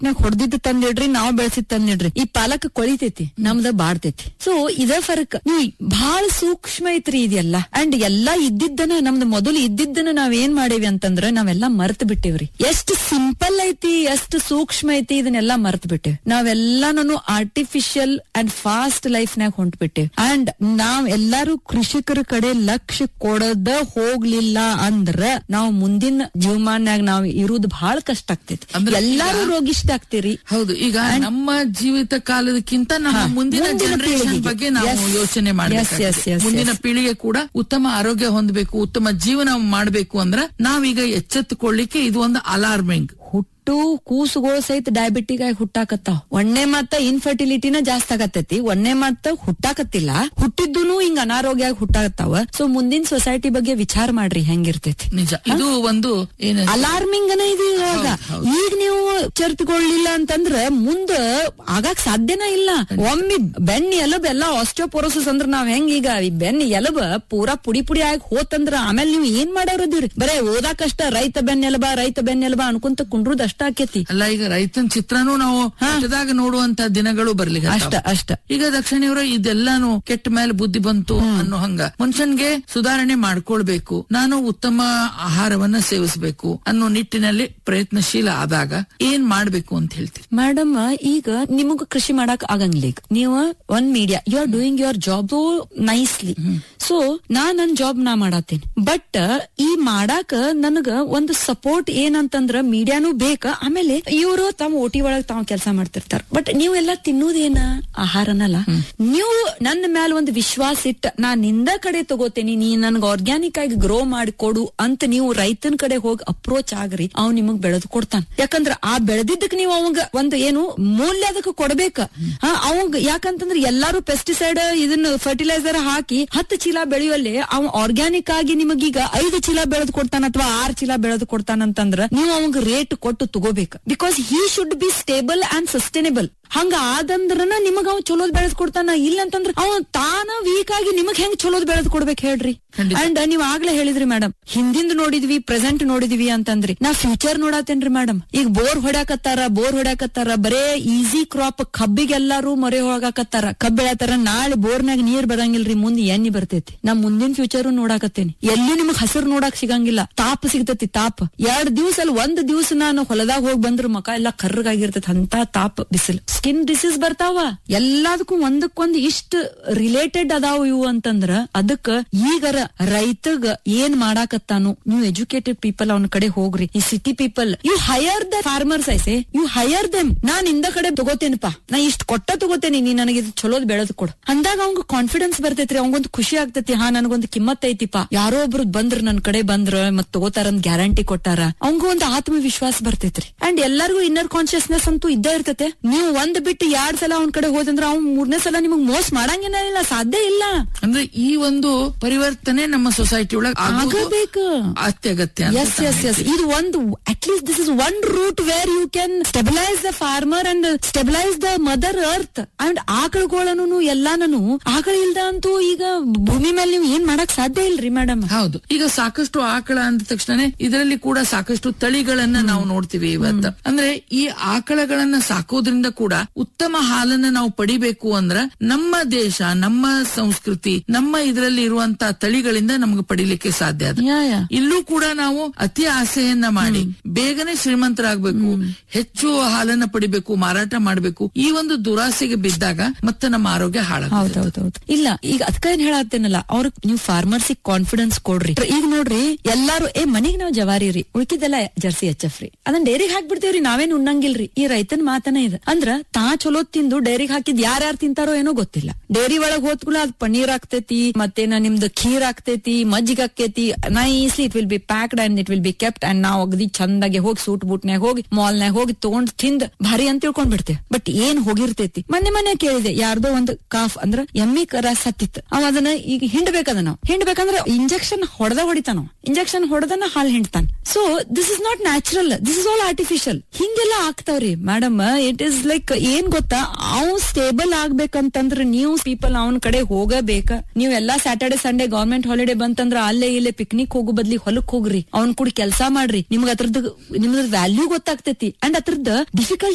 ನಾಗ ಹೊಡೆದಿದ್ದು ತಂದಿಡ್ರಿ ನಾವ್ ಬೆಳೆಸಿದ್ ತಂದಿಡ್ರಿ ಈ ಪಾಲಕ್ ಕೊಳಿತೈತಿ ನಮ್ದ ಬಾಡ್ತೈತಿ ಸೊ ಇದ ಫರಕ್ ನೀವ್ ಬಹಳ ಸೂಕ್ಷ್ಮ ಐತ್ರಿ ಇದೆಲ್ಲ ಅಂಡ್ ಎಲ್ಲಾ ಇದ್ದಿದ್ದನ ನಮ್ದು ಮೊದಲು ಇದ್ದಿದ್ದನ ನಾವ್ ಏನ್ ಮಾಡೇವಿ ಅಂತಂದ್ರ ನಾವೆಲ್ಲಾ ಮರ್ತ್ ಬಿಟ್ಟಿವ್ರಿ ಎಷ್ಟು ಸಿಂಪಲ್ ಐತಿ ಎಷ್ಟು ಸೂಕ್ಷ್ಮ ಐತಿ ಇದನ್ನೆಲ್ಲಾ ಮರ್ತ್ ಬಿಟ್ಟಿವಿ ನಾವೆಲ್ಲಾನು ಆರ್ಟಿಫಿಷಿಯಲ್ ಅಂಡ್ ಫಾಸ್ಟ್ ಲೈಫ್ ನಾಗ ಹೊಂಟ್ಬಿಟ್ಟಿವಿ ಅಂಡ್ ನಾವ್ ಎಲ್ಲಾರು ಕೃಷಿಕರ ಕಡೆ ಲಕ್ಷ್ಯ ಕೊಡದ ಹೋಗ್ಲಿಲ್ಲ ಅಂದ್ರ ನಾವ್ ಮುಂದಿನ ಜೀವಮಾನ್ಯಾಗ ನಾವ್ ಇರುದ್ ಬಹಳ ಕಷ್ಟ ಆಗ್ತೈತಿ ಅಂದ್ರೆ ಎಲ್ಲಾರು ರೋಗಿಷ್ಟ ಆಗ್ತೀರಿ ಹೌದು ಈಗ ನಮ್ಮ ಜೀವಿತ ಕಾಲದಕ್ಕಿಂತ ನಮ್ಮ ಹಾ, ಮುಂದಿನ ಮುಂದಿನ ಜನರೇಷನ್ ಪೀಳಿಗೆಗೆ. ಬಗ್ಗೆ ನಾವು Yes. ಯೋಚನೆ Yes, ಮಾಡಬೇಕು yes, yes, ಮುಂದಿನ yes. ಪೀಳಿಗೆ ಕೂಡ ಉತ್ತಮ ಆರೋಗ್ಯ ಹೊಂದಬೇಕು ಉತ್ತಮ ಜೀವನ ಮಾಡಬೇಕು ಅಂದ್ರ ನಾವೀಗ ಎಚ್ಚೆತ್ತುಕೊಳ್ಳಿಕ್ಕೆ ಇದು ಒಂದು ಅಲಾರ್ಮಿಂಗ್ ಹುಟ್ಟು ಕೂಸುಗಳು ಸಹಿತ ಡಯಾಬಿಟಿಕ್ ಆಗಿ ಹುಟ್ಟಾಕತ್ತಾವ ಒಣ್ಣೆ ಮತ್ತ ಇನ್ಫರ್ಟಿಲಿಟಿನ ಜಾಸ್ತಿ ಆಗತ್ತೈತಿ ಒಣ್ಣೆ ಮತ್ತ ಹುಟ್ಟಾಕತ್ತಿಲ್ಲ ಹುಟ್ಟಿದ್ದೂನು ಹಿಂಗ ಅನಾರೋಗ್ಯ ಆಗಿ ಹುಟ್ಟಾಕತ್ತಾವ ಸೊ ಮುಂದಿನ ಸೊಸೈಟಿ ಬಗ್ಗೆ ವಿಚಾರ ಮಾಡ್ರಿ ಹೆಂಗಿರ್ತೈತಿ ನಿಜ ಇದು ಒಂದು ಏನ ಅಲಾರ್ಮಿಂಗ್ ಅನ ಇದು ಇವಾಗ ಈಗ ನೀವು ಚರ್ತ್ಕೊಳ್ಳಿಲ್ಲ ಅಂತಂದ್ರ ಮುಂದ ಆಗಾಕ್ ಸಾಧ್ಯನ ಇಲ್ಲ ಒಮ್ಮೆ ಬೆನ್ನಿ ಎಲಬ್ ಎಲ್ಲಾ ಆಸ್ಟಿಯೋಪೊರೋಸಿಸ್ ಅಂದ್ರ ನಾವ್ ಹೆಂಗ್ ಈಗ ಈ ಬೆನ್ನಿ ಎಲಬ ಪೂರಾ ಪುಡಿ ಪುಡಿ ಆಗಿ ಹೋತಂದ್ರ ಆಮೇಲೆ ನೀವು ಏನ್ ಮಾಡೋರದಿವ್ರಿ ಬರೇ ಓದಾಕಷ್ಟ ರೈತ ಬೆನ್ನೆಲಬ ರೈತ ಬೆನ್ನೆಲಬ ಅನ್ಕೊಂತ ಕುಂಡ್ರುದ್ ಅಷ್ಟ ಆಕೇತಿ ಅಲ್ಲ ಈಗ ರೈತನ ಚಿತ್ರನೂ ನಾವು ಕೆಟ್ಟದಾಗ ನೋಡುವಂತ ದಿನಗಳು ಬರ್ಲಿಕ್ಕೆ ಅಷ್ಟ ಅಷ್ಟ ಈಗ ದಕ್ಷಿಣಿಯವರು ಇದೆಲ್ಲಾನು ಕೆಟ್ಟ ಮೇಲೆ ಬುದ್ಧಿ ಬಂತು ಅನ್ನೋ ಹಂಗ ಮನುಷ್ಯನ್ಗೆ ಸುಧಾರಣೆ ಮಾಡ್ಕೊಳ್ಬೇಕು ನಾನು ಉತ್ತಮ ಆಹಾರವನ್ನ ಸೇವಿಸಬೇಕು ಅನ್ನೋ ನಿಟ್ಟಿನಲ್ಲಿ ಪ್ರಯತ್ನಶೀಲ ಆದಾಗ ಏನ್ ಮಾಡ್ಬೇಕು ಅಂತ ಹೇಳ್ತೀರಿ ಮೇಡಮ್ ಈಗ ನಿಮಗ ಕೃಷಿ ಮಾಡಕ್ ಆಗಂಗಿಲ್ಲ ಈಗ ನೀವು ಒಂದ್ media you are doing your job nicely so ನಾ ನನ್ ಜಾಬ್ ನಾ ಮಾಡತ್ತೇನೆ ಬಟ್ ಈ ಮಾಡಾಕ ನನಗ ಒಂದು ಸಪೋರ್ಟ್ ಏನಂತಂದ್ರ ಮೀಡಿಯಾನು ಬೇಕ ಆಮೇಲೆ ಇವರು ತಮ್ಮ ಓಟಿ ಒಳಗ್ ತಾವ್ ಕೆಲಸ ಮಾಡ್ತಿರ್ತಾರ ಬಟ್ ನೀವೆಲ್ಲ ತಿನ್ನೋದೇನ ಆಹಾರನಲ್ಲ ನೀವು ನನ್ನ ಮ್ಯಾಲ ಒಂದು ವಿಶ್ವಾಸ ಇಟ್ಟ ನಾ ನಿಂದ ಕಡೆ ತಗೋತೇನಿ ನೀ ನನ್ಗ ಆರ್ಗ್ಯಾನಿಕ್ ಆಗಿ ಗ್ರೋ ಮಾಡಿ ಕೊಡು ಅಂತ ನೀವು ರೈತನ ಕಡೆ ಹೋಗಿ ಅಪ್ರೋಚ್ ಆಗ್ರಿ ಅವ್ ನಿಮಗ್ ಬೆಳೆದು ಕೊಡ್ತಾನ ಯಾಕಂದ್ರ ಆ ಬೆಳೆದಿದ್ದಕ್ ನೀವು ಅವಂಗ ಒಂದು ಏನು ಮೂಲ್ಯ ಅದಕ್ಕೆ ಕೊಡ್ಬೇಕ ಹಾ ಅವಂಗ ಯಾಕಂತಂದ್ರ ಎಲ್ಲಾರು ಪೆಸ್ಟಿಸೈಡ್ ಇದನ್ನ ಫರ್ಟಿಲೈಸರ್ ಹಾಕಿ ಹತ್ತು ಚೀಲ ಬೆಳೆಯುವಲ್ಲಿ ಅವ ಆರ್ಗ್ಯಾನಿಕ್ ಆಗಿ ನಿಮಗೀಗ ಐದು ಚೀಲ ಬೆಳೆದು ಕೊಡ್ತಾನ ಅಥವಾ ಆರ್ ಚೀಲ ಬೆಳೆದು ಕೊಡ್ತಾನಂತಂದ್ರ ನೀವು ಅವಂಗ ರೇಟ್ ಕೊಟ್ಟು ತಗೋಬೇಕು because he should be stable and sustainable ಹಂಗ ಆದಂದ್ರನ ನಿಮಗ ಅವ್ ಚಲೋದ್ ಬೆಳೆದ್ ಕೊಡ್ತಾನ ಇಲ್ಲ ಅಂತಂದ್ರ ಅವ ತಾನ ವೀಕ್ ಆಗಿ ನಿಮಗ್ ಹೆಂಗ್ ಚಲೋದ್ ಬೆಳೆದ್ ಕೊಡ್ಬೇಕು ಹೇಳ್ರಿ ಖಂಡಿತ. ಅಂಡ್ ನೀವ್ ಆಗ್ಲೇ ಹೇಳಿದ್ರಿ ಮೇಡಮ್ ಹಿಂದಿಂದ ನೋಡಿದ್ವಿ ಪ್ರೆಸೆಂಟ್ ನೋಡಿದ್ವಿ ಅಂತಂದ್ರಿ ನಾ ಫ್ಯೂಚರ್ ನೋಡತ್ತೇನ್ರಿ ಮೇಡಮ್ ಈಗ ಬೋರ್ ಹೊಡ್ಯಾಕತ್ತಾರ ಬೋರ್ ಹೊಡ್ಯಾಕತ್ತಾರ ಬರೇ ಈಸಿ ಕ್ರಾಪ್ ಕಬ್ಬಿಗೆಲ್ಲಾರು ಮೊರೆ ಹೋಗಾಕತ್ತಾರ ಕಬ್ಬ್ ಬೆಳತಾರ ನಾಳೆ ಬೋರ್ನಾಗ ನೀರ್ ಬರಂಗಿಲ್ರಿ ಮುಂದ್ ಎಣ್ಣಿ ಬರ್ತೈತಿ ನಾ ಮುಂದಿನ ಫ್ಯೂಚರ್ ನೋಡಾಕತ್ತೇನಿ ಎಲ್ಲಿ ನಿಮಗ್ ಹಸಿರು ನೋಡಾಕ್ ಸಿಗಂಗಿಲ್ಲ ತಾಪ ಸಿಗ್ತೈತಿ ತಾಪ ಎರಡ್ ದಿವ್ಸ ಅಲ್ಲಿ ಒಂದ್ ದಿವ್ಸ ನಾನು ಹೊಲದಾಗ ಹೋಗಿ ಬಂದ್ರ ಮಕ ಎಲ್ಲಾ ಕರ್ರಗಾಗಿರ್ತೈತಿ ಅಂತ ತಾಪ ಬಿಸಿಲು ಸ್ಕಿನ್ ಡಿಸೀಸ್ ಬರ್ತಾವ ಎಲ್ಲದಕ್ಕೂ ಒಂದಕ್ಕೊಂದ್ ಇಷ್ಟ ರಿಲೇಟೆಡ್ ಅದಾವ ಇವು ಅಂತಂದ್ರ ಅದಕ್ಕ ಈಗರ ರೈತಗ ಏನ್ ಮಾಡಾಕತ್ತಾನು ನೀವು ಎಜುಕೇಟೆಡ್ ಪೀಪಲ್ ಅವನ ಕಡೆ ಹೋಗ್ರಿ ಈ city people you hire the farmers ಐಸೆ ಯು ಹೈಯರ್ ದೆಮ್ ನಾನ್ ಇಂದ ಕಡೆ ತಗೋತೇನಪ್ಪ ನಾ ಇಷ್ಟ ಕೊಟ್ಟ ತಗೋತೇನಿ ನೀ ನನಗೆ ಇದು ಚಲೋದ್ ಬೆಳೆದ್ ಕೊಡು ಅಂದಾಗ ಅವಂಗ ಕಾನ್ಫಿಡೆನ್ಸ್ ಬರ್ತೈತ್ರಿ ಅವಂಗೊಂದು ಖುಷಿ ಆಗ್ತೈತಿ ಹಾ ನನಗೊಂದು ಕಿಮ್ಮತ್ ಐತಿಪ್ಪ ಯಾರೋ ಒಬ್ರು ಬಂದ್ರ ನನ್ ಕಡೆ ಬಂದ್ರ ಮತ್ ತಗೋತಾರಂದ್ ಗ್ಯಾರಂಟಿ ಕೊಟ್ಟಾರ ಅವಂಗ ಒಂದು ಆತ್ಮವಿಶ್ವಾಸ ಬರ್ತೈತ್ರಿ ಅಂಡ್ ಎಲ್ಲರಿಗೂ ಇನ್ನರ್ ಕಾನ್ಶಿಯಸ್ನೆಸ್ ಅಂತೂ ಇದ್ದೇ ಇರ್ತೈತೆ ನೀವು ಒಂದ್ ಬಿಟ್ಟು ಎರಡ್ ಸಲ ಅವ್ನ ಕಡೆ ಹೋದಂದ್ರ ಅವ್ನ್ ಮೂರನೇ ಸಲ ನಿಮಗ್ ಮೋಸ ಮಾಡಂಗೇನಿಲ್ಲ ಸಾಧ್ಯ ಇಲ್ಲ ಅಂದ್ರೆ ಈ ಒಂದು ಪರಿವರ್ತನೆ ನಮ್ಮ ಸೊಸೈಟಿ ಒಳಗೆ ಆಗಬೇಕು ಅತ್ಯಗತ್ಯ ಅಂತ ಎಸ್ ಎಸ್ ಎಸ್ ಇದು ಒಂದು at least this is one route where you can stabilise the farmer and stabilise the mother earth and ಆಕಳುಗಳನ್ನು ಎಲ್ಲಾನು ಆಕಳ ಇಲ್ದ ಅಂತೂ ಈಗ ಭೂಮಿ ಮೇಲೆ ನೀವು ಏನ್ ಮಾಡಕ್ ಸಾಧ್ಯ ಇಲ್ರಿ ಮೇಡಮ್ ಹೌದು ಈಗ ಸಾಕಷ್ಟು ಆಕಳ ಅಂದ ತಕ್ಷಣ ಇದರಲ್ಲಿ ಕೂಡ ಸಾಕಷ್ಟು ತಳಿಗಳನ್ನ ನಾವು ನೋಡ್ತೀವಿ ಇವತ್ತ ಅಂದ್ರೆ ಈ ಆಕಳಗಳನ್ನ ಸಾಕೋದ್ರಿಂದ ಕೂಡ ಉತ್ತಮ ಹಾಲನ್ನ ನಾವು ಪಡಿಬೇಕು ಅಂದ್ರ ನಮ್ಮ ದೇಶ ನಮ್ಮ ಸಂಸ್ಕೃತಿ ನಮ್ಮ ಇದರಲ್ಲಿ ಇರುವಂತ ತಳಿಗಳಿಂದ ನಮ್ಗೆ ಪಡಿಲಿಕ್ಕೆ ಸಾಧ್ಯ ಅದ ಯಾ ಯಾ ಇಲ್ಲೂ ಕೂಡ ನಾವು ಅತಿ ಆಸೆಯನ್ನ ಮಾಡಿ ಬೇಗನೆ ಶ್ರೀಮಂತರಾಗಬೇಕು ಹೆಚ್ಚು ಹಾಲನ್ನ ಪಡಿಬೇಕು ಮಾರಾಟ ಮಾಡಬೇಕು ಈ ಒಂದು ದುರಾಸೆಗೆ ಬಿದ್ದಾಗ ಮತ್ತೆ ನಮ್ಮ ಆರೋಗ್ಯ ಹಾಳಾಗುತ್ತೆ ಹೌದೌದೌದು ಇಲ್ಲ ಈಗ ಅದಕ್ಕ ಏನ್ ಹೇಳತ್ತೇನಲ್ಲ ಅವ್ರ ನೀವು ಫಾರ್ಮರ್ಸ್ ಕಾನ್ಫಿಡೆನ್ಸ್ ಕೊಡ್ರಿ ಈಗ ನೋಡ್ರಿ ಎಲ್ಲಾರು ಏ ಮನಿಗ್ ನಾವ್ ಜವಾರಿ ರೀ ಉಳ್ಕಿದ್ದೆಲ್ಲ ಜರ್ಸಿ ಎಚ್ ಎಫ್ ರೀ ಅದನ್ನ ಡೈರಿಗೆ ಹಾಕ್ಬಿಡ್ತೇವ್ರಿ ನಾವೇನ್ ಉಣ್ಣಂಗಿಲ್ರಿ ಈ ರೈತನ ಮಾತನ ಇದೆ ಅಂದ್ರ ತಾ ಚಲೋ ತಿಂದು ಡೈರಿಗೆ ಹಾಕಿದ್ ಯಾರ್ಯಾರು ತಿಂತಾರೋ ಏನೋ ಗೊತ್ತಿಲ್ಲ ಡೈರಿ ಒಳಗ್ ಹೋದ್ಕೂಲ ಅದ್ ಪನ್ನೀರ್ ಆಗ್ತೈತಿ ಮತ್ತೇನ ನಿಮ್ದು ಖೀರ್ ಆಗ್ತೈತಿ ಮಜ್ಜಿಗೆ ಆಕೈತಿ nicely it will be packed and it will be kept and ನಾವ್ ಅಗದಿ ಚಂದಾಗಿ ಹೋಗಿ ಸೂಟ್ ಬೂಟ್ನ್ಯಾಗ ಹೋಗಿ ಮಾಲ್ನ್ಯಾಗ ಹೋಗಿ ತಗೊಂಡ್ ತಿಂದ್ ಭಾರಿ ಅಂತ ತಿಳ್ಕೊಂಡ್ ಬಿಡ್ತೇವೆ ಬಟ್ ಏನ್ ಹೋಗಿರ್ತೈತಿ ಮೊನ್ನೆ ಮೊನ್ನೆ ಕೇಳಿದೆ ಯಾರ್ದೋ ಒಂದು ಕಾಫ್ ಅಂದ್ರ ಎಮ್ಮಿ ಕರ ಸತ್ತಿತ್ತು ಅವ ಅದನ್ನ ಈಗ ಹಿಂಡ್ಬೇಕದ ನಾವು ಹಿಂಡ್ಬೇಕಂದ್ರ ಇಂಜೆಕ್ಷನ್ ಹೊಡೆದ ಹೊಡಿತಾನ ಇಂಜೆಕ್ಷನ್ ಹೊಡೆದನ ಹಾಲ್ ಹಿಂಡ್ತಾನ so this is not natural this is all artificial ಹಿಂಗೆಲ್ಲ ಆಗ್ತಾವ್ರಿ ಮೇಡಮ್ ಇಟ್ ಇಸ್ ಲೈಕ್ ಏನ್ ಗೊತ್ತಾ ಅವ್ ಸ್ಟೇಬಲ್ ಆಗ್ಬೇಕಂತಂದ್ರ ನೀವು ಪೀಪಲ್ ಅವನ ಕಡೆ ಹೋಗಬೇಕ ನೀವ್ ಎಲ್ಲಾ ಸ್ಯಾಟರ್ಡೆ ಸಂಡೇ ಗವರ್ಮೆಂಟ್ ಹಾಲಿಡೇ ಬಂತಂದ್ರ ಅಲ್ಲೇ ಇಲ್ಲೇ ಪಿಕ್ನಿಕ್ ಹೋಗೋ ಬದ್ಲಿ ಹೊಲಕ್ ಹೋಗ್ರಿ ಅವ್ನ್ ಕೂಡ ಕೆಲಸ ಮಾಡ್ರಿ ನಿಮ್ಗ ಅದ್ರದ್ದು ನಿಮ್ದ ವ್ಯಾಲ್ಯೂ ಗೊತ್ತಾಗ್ತೈತಿ ಅಂಡ್ ಅದ್ರದ್ದು ಡಿಫಿಕಲ್ಟ್